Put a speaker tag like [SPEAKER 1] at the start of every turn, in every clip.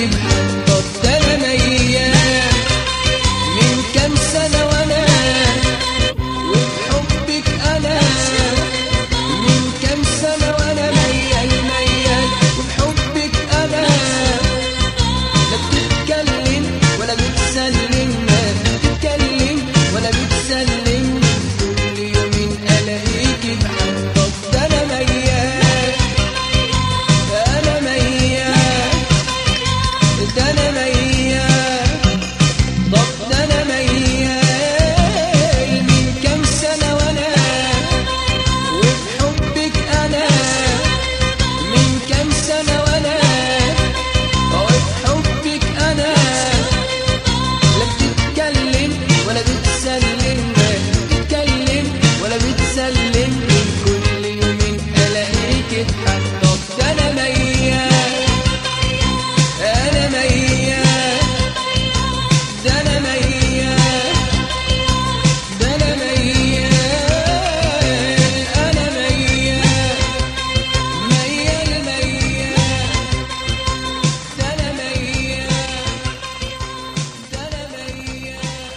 [SPEAKER 1] بحبك ده انا ميال من كام سنة وانا وبحبك انا من كام سنة وانا ميال ميال وبحبك انا لا بتتكلم ولا بتسلم ما بتتكلم ولا بتسلم كل يومين الاقيكي بحبك ده انا ميال ده انا ميال ده انا ميال طب ده انا ميال من كام سنة وانا وبحبك انا من كام سنة وانا وبحبك انا لا بتتكلم ولا بتسلم ما بتتكلم ولا بتسلم كل يومين الاقيك اتحطك ده انا ميال انا ميال ده انا ميال ده انا ميال انا ميال ميال ميال ده انا ميال ده انا ميال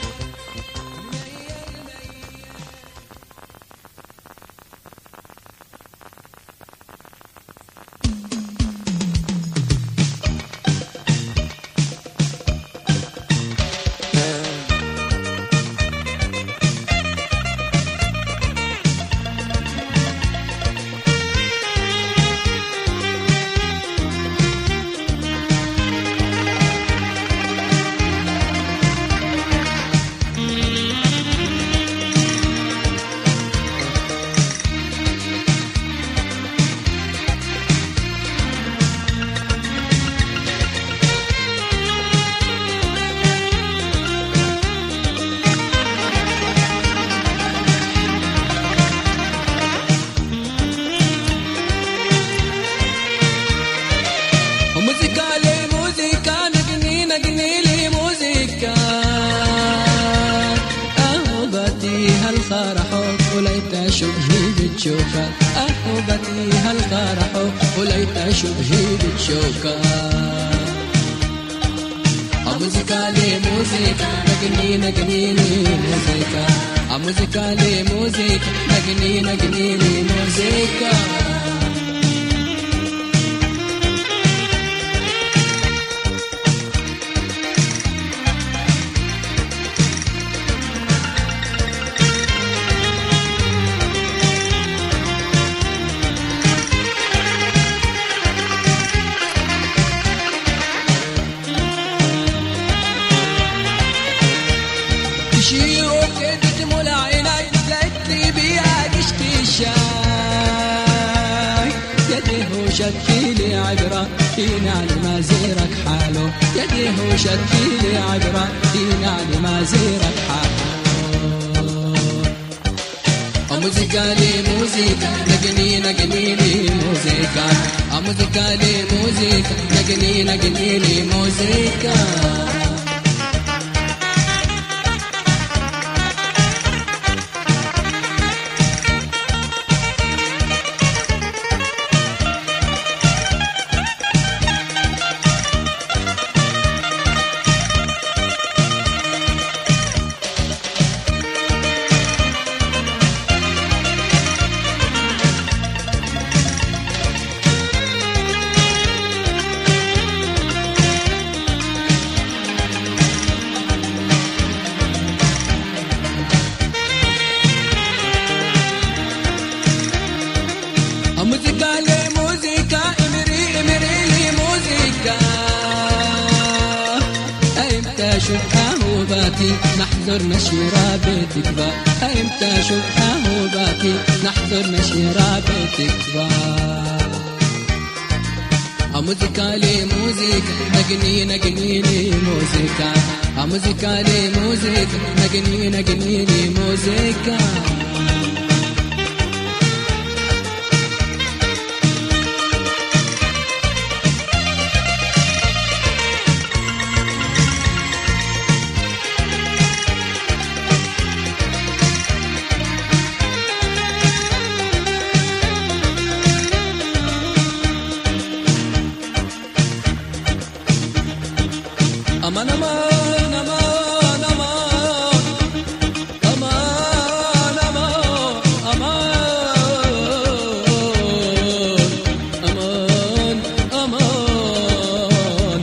[SPEAKER 1] ميال ميال موسيقى لي موسيقى نغني نغني لي موسيقى أهوبتي هالفرح وليت شبهي بتشوكا أهوبتي هالفرح وليت شبهي بتشوكا موسيقى لي موسيقى نغني نغني لي موسيقى موسيقى لي موسيقى نغني نغني لي موسيقى تشيرو كدت مول عيني لقيتني بيها كشتي شاي يدي هو شكيلي عبرة فيني على ما زيرك حاله يدي هو شكيلي عبرة فيني على ما زيرك حاله موسيقى لي موسيقى نغني نغني لي موسيقى موسيقى لي موسيقى نغني نغني لي موسيقى موسيقى لي موسيقى امري امري لي موسيقى ايمتى اشوف اهوباتي نحضر مشيرة بيتك با ايمتى اشوف اهوباتي نحضر مشيرة بيتك با موسيقى لي موسيقى نغني نغني لي موسيقى موسيقى لي موسيقى نغني نغني لي موسيقى أمان أمان أمان أمان أمان أمان أمان أمان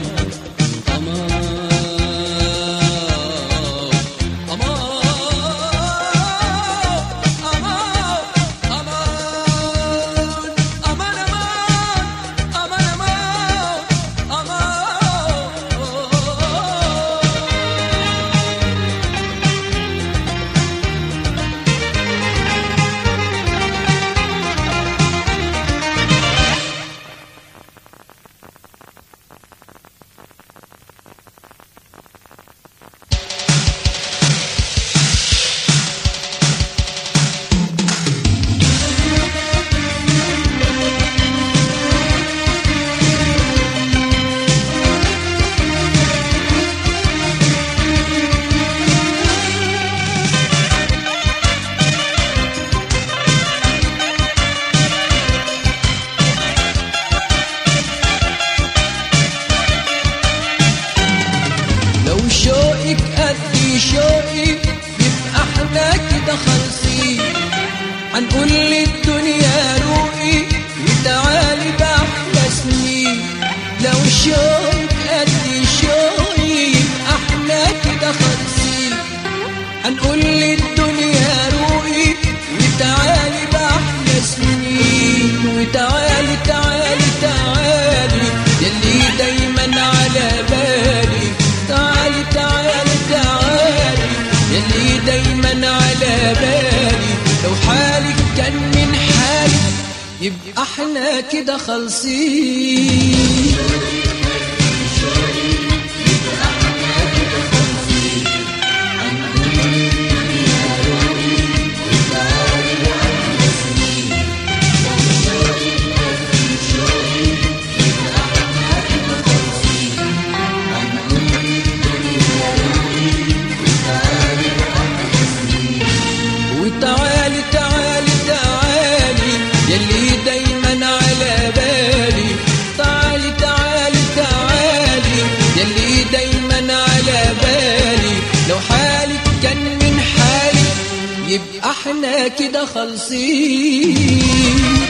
[SPEAKER 1] لو شوقك قد شوقي يبقى احنا كده خالصين هنقول للدنيا روقي وتعالي باحلى سنين لو شوقك قد شوقي يبقى احنا كده خالصين هنقول للدنيا روقي وتعالي باحلى سنين وتعالي تعالي تعالي يلي دايما على بالي تعالي تعالي تعالي يلي دايما على بالي لو حالك كان من حالي يبقى احنا كده خالصين وتعالي تعالي تعالي يلي دايما على بالي تعالي تعالي تعالي يلي دايما على بالي لو حالك كان من حالي يبقى احنا كده خالصين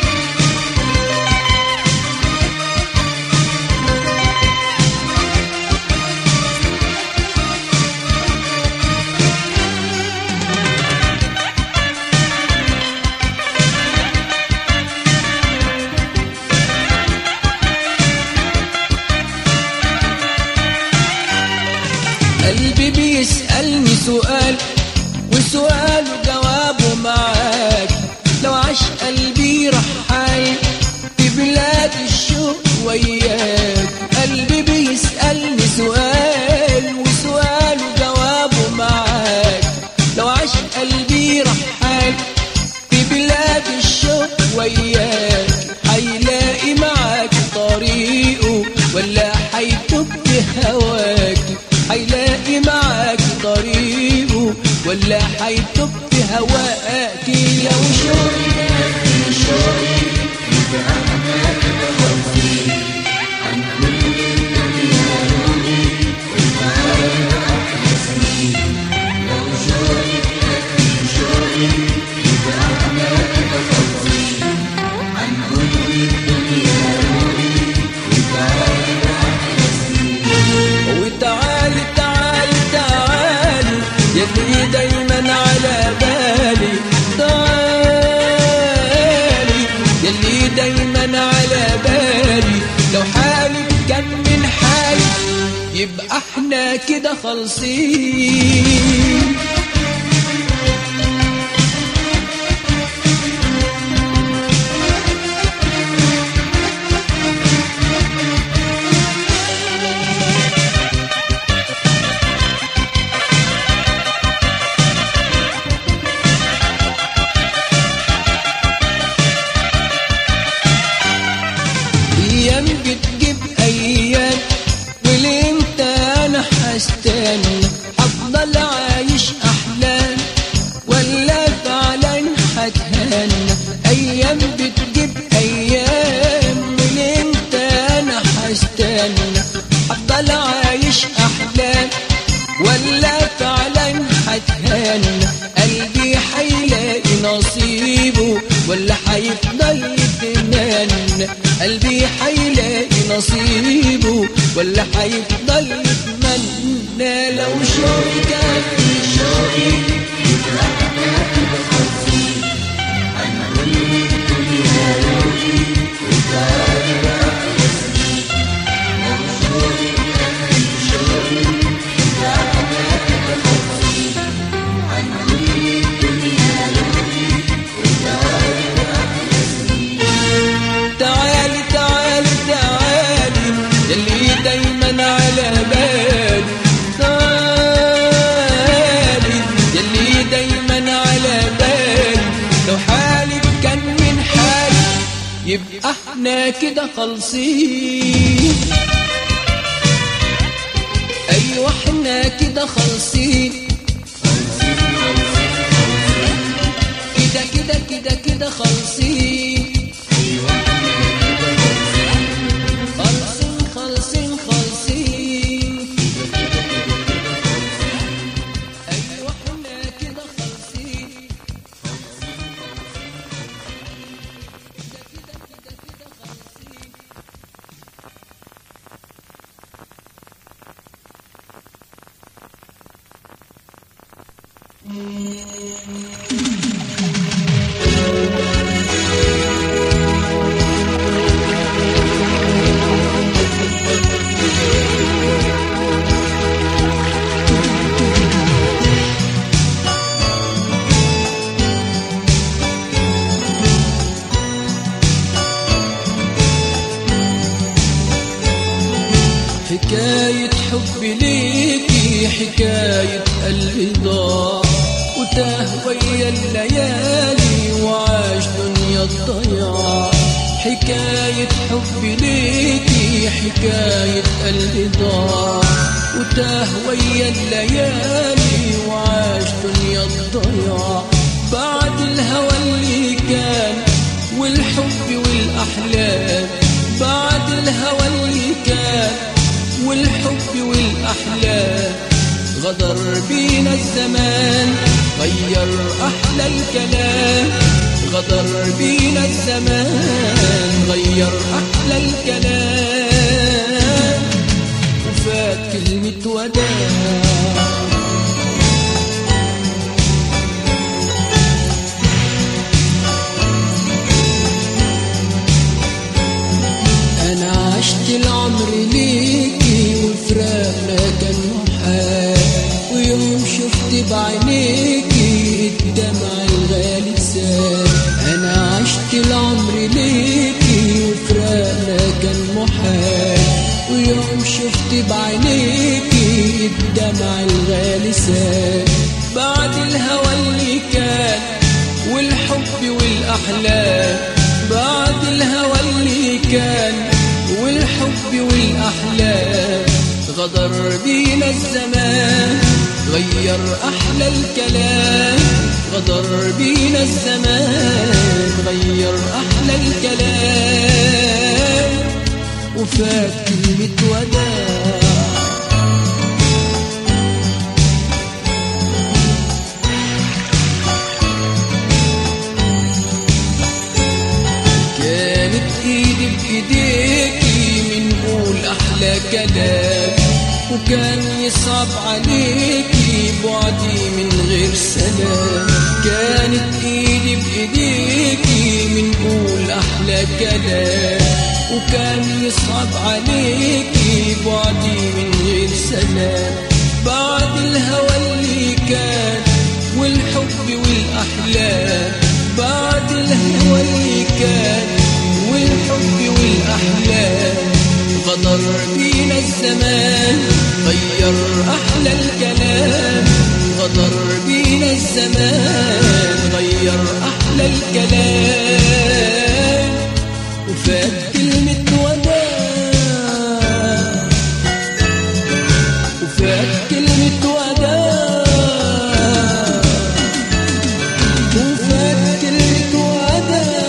[SPEAKER 1] قلبي بيسألني سؤال وسؤاله جوابه معاك لو عاش قلبي رحال في بلاد الشوق وياك قلبي بيسألني سؤال وسؤاله جوابه معاك لو عاش قلبي رحال في بلاد الشوق وياك هيلاقي معاك طريقه ولا هيتوب هواك هيلاقي معاك طريقه ولا هيتوب هواك لو شوقي وتعالي تعالي تعالي يلي دايما على بالي تعالي يلي دايما على بالي لو حالك كان من حالي يبقى احنا كده خالصين ايام بتجيب ايام ولامتى انا هستنى افضل عايش احلام ولا فعلا هتهنى ايام بتجيب ايام ولامتى انا هستنى افضل عايش احلام قلبي حيلاقي نصيبه ولا حيفضل يتمنى لو شوقي كان في شوقي تعالي تعالي تعالي يلي دايما على بالي تعالي يلي دايما على بالي لو حالك كان من حالي يبقى احنا كده خالصين ايوه احنا كده خالصين كده كده كده كده خالصين خالصين خالصين خالصين ايوه احنا كده خالصين حكاية حب ليكي حكاية قلبي ضاع وتاه ويا الليالي وعاش دنيا الضياع حكاية حب ليكي حكاية قلبي ضاع وتاه ويا الليالي وعاش دنيا الضياع بعد الهوى اللي كان والحب والأحلام بعد الهوى اللي كان والحب والأحلام غدر بينا الزمان غير أحلى الكلام غدر بينا الزمان غير أحلى الكلام وفات كلمة وداع أنا عشت العمر ليكي وفراقنا كان محال ويوم شفت بعينيكي الدمع الغالي سال أنا عشت العمر ليكي وفراقنا كان محال ويوم شفت بعينيكي الدمع الغالي سال بعد الهوى اللي كان والحب والأحلام بعد الهوى اللي كان والحب والأحلام غدر بينا الزمان غير أحلى الكلام غدر بينا الزمان غير أحلى الكلام وفات كلمة وداع كانت ايدي بايديكي منقول احلى كلام وكان يصعب عليكي بعدي من غير سلام كانت ايدي بايديكي منقول احلى كلام وكان يصعب عليكي بعدي من غير سلام بعد الهوى اللي كان والحب والاحلام بعد الهوى اللي كان والحب والأحلام غدر بينا الزمان غير أحلى الكلام غدر بينا الزمان غير أحلى الكلام وفات كلمة وداع وفات كلمة وداع وفات كلمة وداع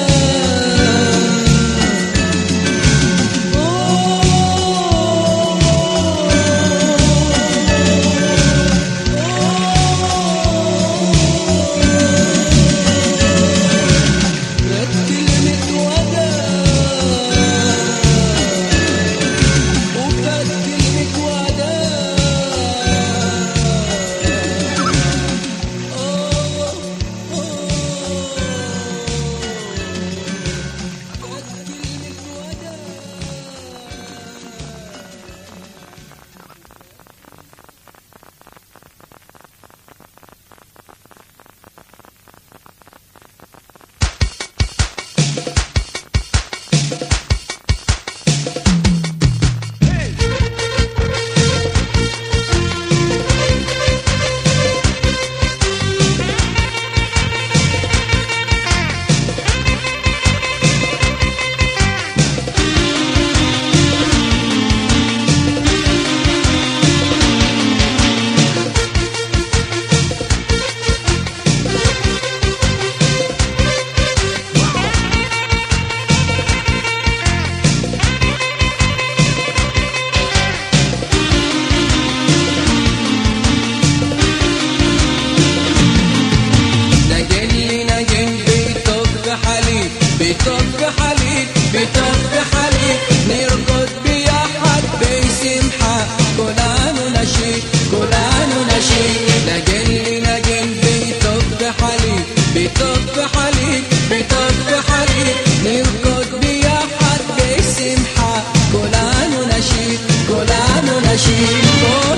[SPEAKER 1] كلان ونشيد كلان ونشيد نجن نجن بيتوب بحليب بيتوب بحليب بيتوب بحليب نركض بيا حد بسمحة كلان ونشيد كلان ونشيد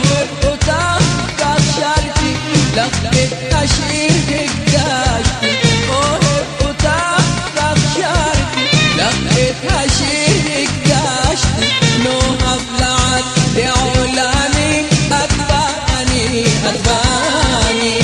[SPEAKER 1] وتاخد شرتي لقيت أشير هجاشتي وتاخد شرتي لقيت أشير هجاشتي نوها بلعت بعلاني أتبعني أتبعني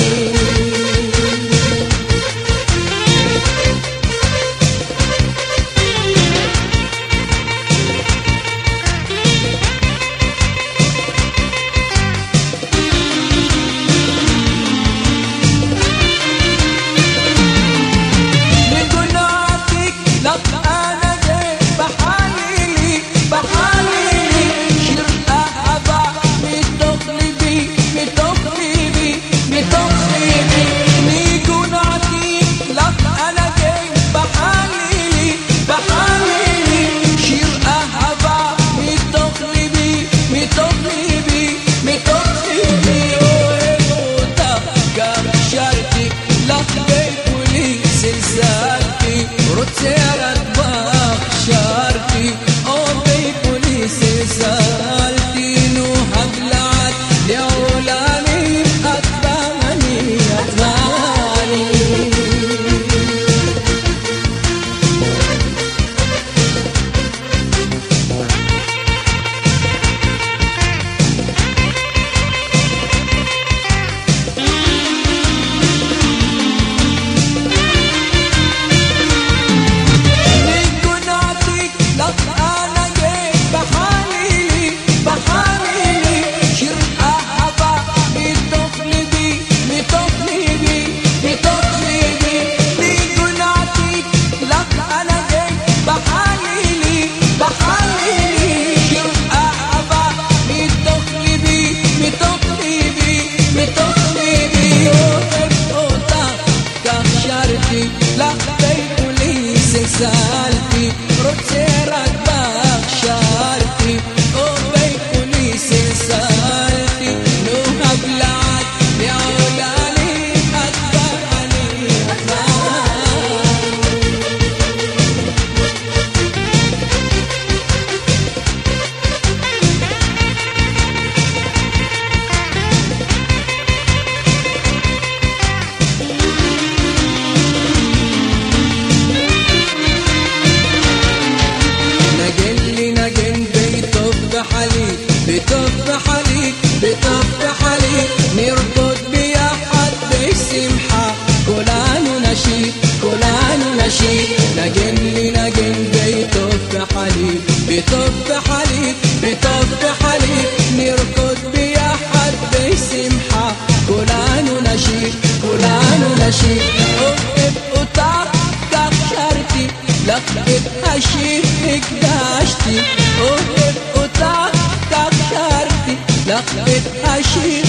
[SPEAKER 1] من جناتك لك انا جاي بحالي بحالي شرقة أبا متقلبي متقلبي متقلبي من جناتك لك انا جاي بحالي بحالي شرقة أبا متقلبي متقلبي متقلبي ويقوتا كم شرتي لك بيقولي سلسلتي رد سيرت بخشارتي او بيقولي سلسلتي نوها بلعت لعولاني أتبعني أتبعني من جناتك لك انا جاي بحالي بحالي شرقة حبا متقلبي متقلبي متقلبي من جناتك لك انا جاي بحالي بحالي شرقة حبا متقلبي متقلبي متقلبي وقفوتا كشرتي لا بيقولي سلسالتي رد سيرك بخشارتي وبيقولي سلسالتي نوها بلعت بعولاني أتبعني أتبعني نجن لي نجن بيطف بحليب بيطف بحليب بيطف بحليب نركض بيا حد بسمحة كلان ونشيد كلان ونشيد نجن لي نجن بيطف بحليب بيطف بحليب بيطف بحليب نركض بيا حد بسمحة كلان ونشيد كلان ونشيد أقف أطاق شرتي لقيت أشيك داشتي أوهب أطاق شرتي لقيت أشيك